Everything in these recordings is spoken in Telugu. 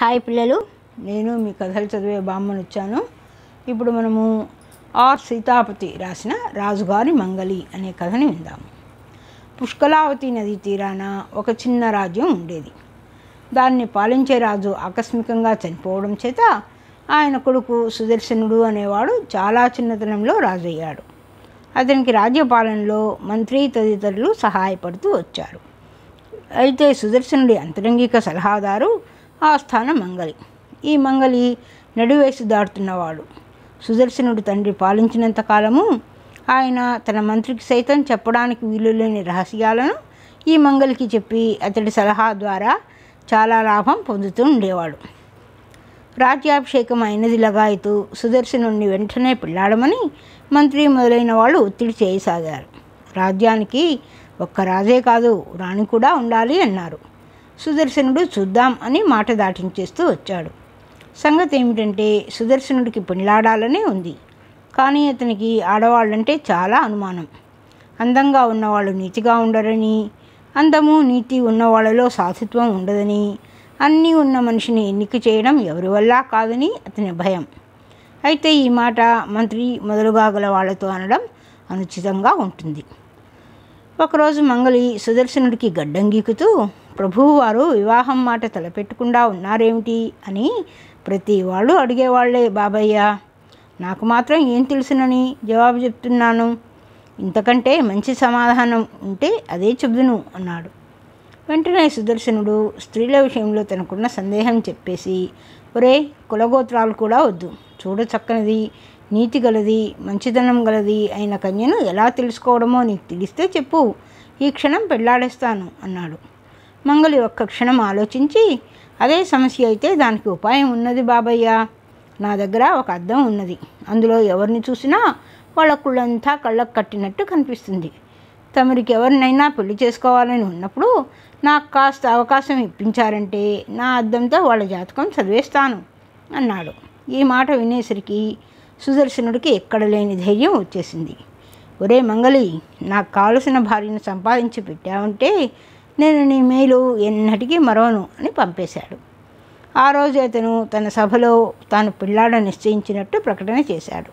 హాయ్ పిల్లలు నేను మీ కథలు చదివే బామ్మను వచ్చాను ఇప్పుడు మనము ఆర్ సీతాపతి రాసిన రాజుగారి మంగలి అనే కథని విందాము పుష్కలావతి నది తీరాన ఒక చిన్న రాజ్యం ఉండేది దాన్ని పాలించే రాజు ఆకస్మికంగా చనిపోవడం చేత ఆయన కొడుకు సుదర్శనుడు అనేవాడు చాలా చిన్నతనంలో రాజు అయ్యాడు అతనికి రాజ్యపాలనలో మంత్రి తదితరులు సహాయపడుతూ వచ్చారు అయితే సుదర్శనుడి అంతరంగిక సలహాదారు ఆ స్థానం మంగలి ఈ మంగలి నడివేసి దాటుతున్నవాడు సుదర్శనుడి తండ్రి పాలించినంత కాలము ఆయన తన మంత్రికి సైతం చెప్పడానికి వీలులేని రహస్యాలను ఈ మంగలికి చెప్పి అతడి సలహా ద్వారా చాలా లాభం పొందుతూ ఉండేవాడు రాజ్యాభిషేకం అయినది లగాయతూ సుదర్శనుడిని వెంటనే పెళ్ళాడమని మంత్రి మొదలైన వాళ్ళు ఒత్తిడి చేయసాగారు రాజ్యానికి ఒక్క రాజే కాదు రాణి కూడా ఉండాలి అన్నారు సుదర్శనుడు చూద్దాం అని మాట దాటించేస్తూ వచ్చాడు సంగతి ఏమిటంటే సుదర్శనుడికి పెళ్ళాడాలనే ఉంది కానీ అతనికి ఆడవాళ్ళంటే చాలా అనుమానం అందంగా ఉన్నవాళ్ళు నీతిగా ఉండరని అందము నీతి ఉన్నవాళ్ళలో సాధుత్వం ఉండదని అన్నీ ఉన్న మనిషిని ఎన్నిక చేయడం ఎవరి వల్ల కాదని అతని భయం అయితే ఈ మాట మంత్రి మొదలుగా గల వాళ్ళతో అనడం అనుచితంగా ఉంటుంది ఒకరోజు మంగళి సుదర్శనుడికి గడ్డం గీకుతూ ప్రభువు వారు వివాహం మాట తలపెట్టకుండా ఉన్నారేమిటి అని ప్రతి వాళ్ళు అడిగేవాళ్లే బాబయ్య నాకు మాత్రం ఏం తెలుసునని జవాబు చెప్తున్నాను ఇంతకంటే మంచి సమాధానం ఉంటే అదే చెబుదును అన్నాడు వెంటనే సుదర్శనుడు స్త్రీల విషయంలో తనకున్న సందేహం చెప్పేసి ఒరే కులగోత్రాలు కూడా వద్దు చూడ చక్కనిది నీతి గలది మంచితనం గలది అయిన కన్యను ఎలా తెలుసుకోవడమో నీకు తెలిస్తే చెప్పు ఈ క్షణం పెళ్ళాడేస్తాను అన్నాడు మంగలి ఒక్క క్షణం ఆలోచించి అదే సమస్య అయితే దానికి ఉపాయం ఉన్నది బాబయ్య నా దగ్గర ఒక అద్దం ఉన్నది అందులో ఎవరిని చూసినా వాళ్ళ కుళ్ళంతా కళ్ళకు కట్టినట్టు కనిపిస్తుంది తమరికి ఎవరినైనా పెళ్లి చేసుకోవాలని ఉన్నప్పుడు నాకు కాస్త అవకాశం ఇప్పించారంటే నా అద్దంతో వాళ్ళ జాతకం చదివేస్తాను అన్నాడు ఈ మాట వినేసరికి సుదర్శనుడికి ఎక్కడ లేని ధైర్యం వచ్చేసింది ఒరే మంగలి నాకు కావలసిన భార్యను సంపాదించి పెట్టావంటే నేను నీ మేలు ఎన్నటికీ మరవను అని పంపేశాడు ఆ రోజు అతను తన సభలో తాను పిల్లాడ నిశ్చయించినట్టు ప్రకటన చేశాడు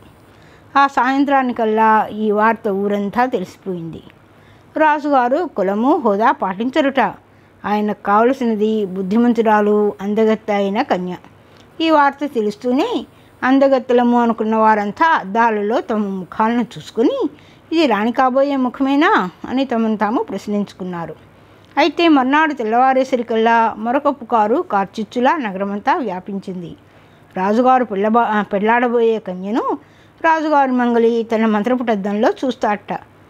ఆ సాయంత్రానికల్లా ఈ వార్త ఊరంతా తెలిసిపోయింది రాజుగారు కులము హోదా పాటించరుట ఆయనకు కావలసినది బుద్ధిమంతురాలు అందగత్త అయిన కన్య ఈ వార్త తెలుస్తూనే అందగత్తలము అనుకున్న వారంతా అద్దాలలో తమ ముఖాలను చూసుకుని ఇది రాణి కాబోయే ముఖమేనా అని తమను తాము ప్రశ్నించుకున్నారు అయితే మర్నాడు తెల్లవారేసరికల్లా మరొక పుకారు కార్చిచ్చులా నగరమంతా వ్యాపించింది రాజుగారు పెళ్ళబా పెళ్ళాడబోయే కన్యను రాజుగారి మంగలి తన మంత్రపుటద్దంలో చూస్తాట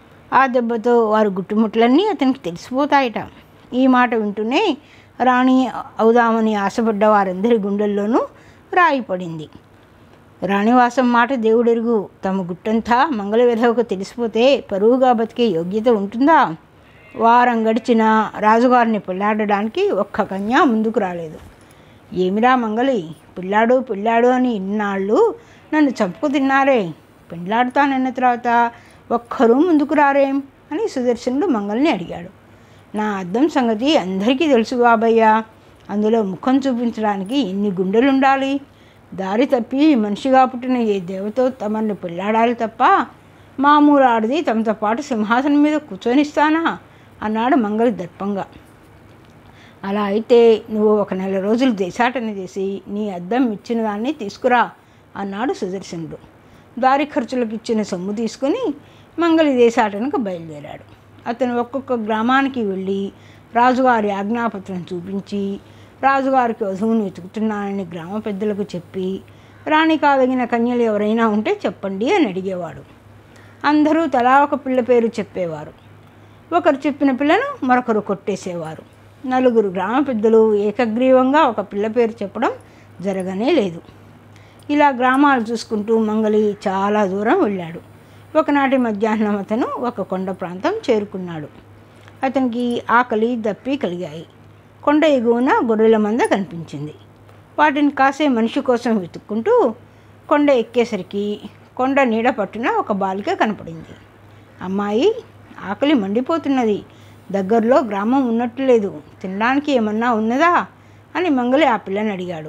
ఆ దెబ్బతో వారు గుట్టుముట్లన్నీ అతనికి తెలిసిపోతాయట ఈ మాట వింటూనే రాణి అవుదామని ఆశపడ్డ వారందరి గుండెల్లోనూ రాయి పడింది రాణివాసం మాట దేవుడెరుగు తమ గుట్టంతా మంగళ విధవకు తెలిసిపోతే పరువుగా బతికే యోగ్యత ఉంటుందా వారం గడిచిన రాజుగారిని పెళ్ళాడడానికి ఒక్క కన్య ముందుకు రాలేదు ఏమిరా మంగళి పిల్లాడు పిల్లాడు అని ఇన్నాళ్ళు నన్ను చంపుకు తిన్నారే పెళ్ళాడుతానన్న తర్వాత ఒక్కరూ ముందుకు రారేం అని సుదర్శనుడు మంగళని అడిగాడు నా అద్దం సంగతి అందరికీ తెలుసు బాబయ్య అందులో ముఖం చూపించడానికి ఎన్ని గుండెలు ఉండాలి దారి తప్పి మనిషిగా పుట్టిన ఏ దేవతో తమని పెళ్ళాడాలి తప్ప మామూలు ఆడిది తమతో పాటు సింహాసనం మీద కూర్చొనిస్తానా అన్నాడు మంగళి దర్పంగా అలా అయితే నువ్వు ఒక నెల రోజులు దేశాటన చేసి నీ అద్దం ఇచ్చిన దాన్ని తీసుకురా అన్నాడు సుదర్శనుడు దారి ఖర్చులకు ఇచ్చిన సొమ్ము తీసుకుని మంగళి దేశాటనకు బయలుదేరాడు అతను ఒక్కొక్క గ్రామానికి వెళ్ళి రాజుగారి ఆజ్ఞాపత్రం చూపించి రాజుగారికి వధువును వెతుకుతున్నానని గ్రామ పెద్దలకు చెప్పి రాణి కాదగిన కన్యలు ఎవరైనా ఉంటే చెప్పండి అని అడిగేవాడు అందరూ తలా ఒక పిల్ల పేరు చెప్పేవారు ఒకరు చెప్పిన పిల్లను మరొకరు కొట్టేసేవారు నలుగురు గ్రామ పెద్దలు ఏకగ్రీవంగా ఒక పిల్ల పేరు చెప్పడం జరగనే లేదు ఇలా గ్రామాలు చూసుకుంటూ మంగళి చాలా దూరం వెళ్ళాడు ఒకనాటి మధ్యాహ్నం అతను ఒక కొండ ప్రాంతం చేరుకున్నాడు అతనికి ఆకలి దప్పి కలిగాయి కొండ ఎగువన గొర్రెల మంద కనిపించింది వాటిని కాసే మనిషి కోసం వెతుక్కుంటూ కొండ ఎక్కేసరికి కొండ నీడ పట్టున ఒక బాలిక కనపడింది అమ్మాయి ఆకలి మండిపోతున్నది దగ్గరలో గ్రామం ఉన్నట్టు లేదు తినడానికి ఏమన్నా ఉన్నదా అని మంగలి ఆ పిల్లని అడిగాడు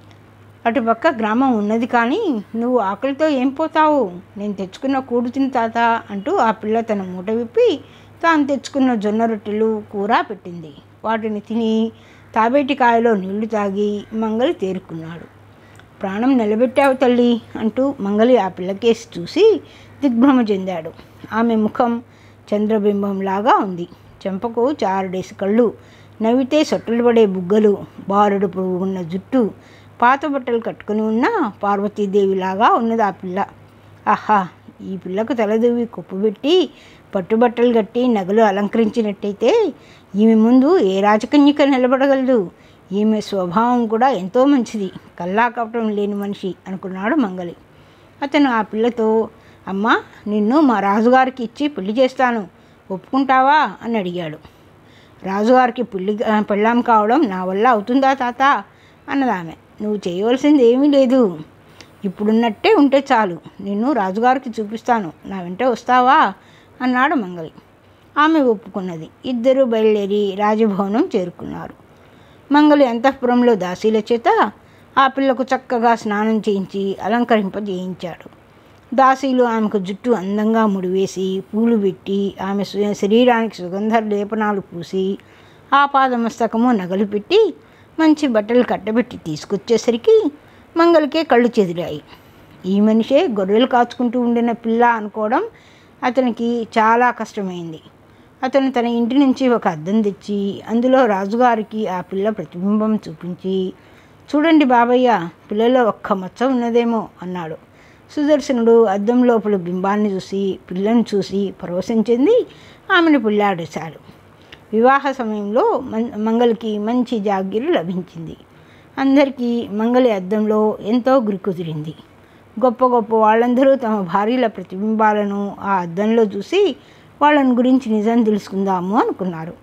అటుపక్క గ్రామం ఉన్నది కానీ నువ్వు ఆకలితో ఏం పోతావు నేను తెచ్చుకున్న కూడు తిని తాత అంటూ ఆ పిల్ల తన మూట విప్పి తాను తెచ్చుకున్న జొన్న రొట్టెలు కూర పెట్టింది వాటిని తిని తాబేటి కాయలో నీళ్లు తాగి మంగలి తేరుకున్నాడు ప్రాణం నిలబెట్టావు తల్లి అంటూ మంగలి ఆ పిల్లకేసి చూసి దిగ్భ్రమ చెందాడు ఆమె ముఖం చంద్రబింబంలాగా ఉంది చెంపకు చారుడేసి కళ్ళు నవ్వితే సొట్టలు పడే బుగ్గలు బారుడు పురుగు ఉన్న జుట్టు పాత బట్టలు కట్టుకుని ఉన్న పార్వతీదేవిలాగా ఉన్నది ఆ పిల్ల ఆహా ఈ పిల్లకు తలదువ్వి కుప్పబెట్టి పట్టుబట్టలు కట్టి నగలు అలంకరించినట్టయితే ఈమె ముందు ఏ రాజకన్యక నిలబడగలదు ఈమె స్వభావం కూడా ఎంతో మంచిది కల్లా కపటం లేని మనిషి అనుకున్నాడు మంగలి అతను ఆ పిల్లతో అమ్మా నిన్ను మా రాజుగారికి ఇచ్చి పెళ్లి చేస్తాను ఒప్పుకుంటావా అని అడిగాడు రాజుగారికి పెళ్లి పెళ్ళాం కావడం నా వల్ల అవుతుందా తాత అన్నదామె నువ్వు చేయవలసింది ఏమీ లేదు ఇప్పుడున్నట్టే ఉంటే చాలు నిన్ను రాజుగారికి చూపిస్తాను నా వెంట వస్తావా అన్నాడు మంగలి ఆమె ఒప్పుకున్నది ఇద్దరు బయలుదేరి రాజభవనం చేరుకున్నారు మంగలి అంతఃపురంలో దాసీల చేత ఆ పిల్లకు చక్కగా స్నానం చేయించి అలంకరింపజేయించాడు దాసీలు ఆమెకు జుట్టు అందంగా ముడివేసి పూలు పెట్టి ఆమె సు- శరీరానికి సుగంధ లేపనాలు పూసి ఆ పాదమస్తకము నగలు పెట్టి మంచి బట్టలు కట్టబెట్టి తీసుకొచ్చేసరికి మంగలికే కళ్ళు చెదిరాయి ఈ మనిషే గొర్రెలు కాచుకుంటూ ఉండిన పిల్ల అనుకోవడం అతనికి చాలా కష్టమైంది అతను తన ఇంటి నుంచి ఒక అద్దం తెచ్చి అందులో రాజుగారికి ఆ పిల్ల ప్రతిబింబం చూపించి చూడండి బాబయ్య పిల్లలో ఒక్క మచ్చ ఉన్నదేమో అన్నాడు సుదర్శనుడు అద్దం లోపల బింబాన్ని చూసి పిల్లను చూసి పరవశం చెంది ఆమెను పిల్లాడేశాడు వివాహ సమయంలో మం మంగలికి మంచి జాగిరి లభించింది అందరికీ మంగలి అద్దంలో ఎంతో గురి కుదిరింది గొప్ప గొప్ప వాళ్ళందరూ తమ భార్యల ప్రతిబింబాలను ఆ అద్దంలో చూసి వాళ్ళని గురించి నిజం తెలుసుకుందాము అనుకున్నారు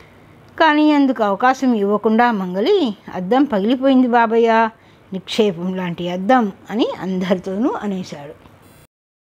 కానీ అందుకు అవకాశం ఇవ్వకుండా మంగలి అద్దం పగిలిపోయింది బాబయ్య నిక్షేపం లాంటి అద్దం అని అందరితోనూ అనేశాడు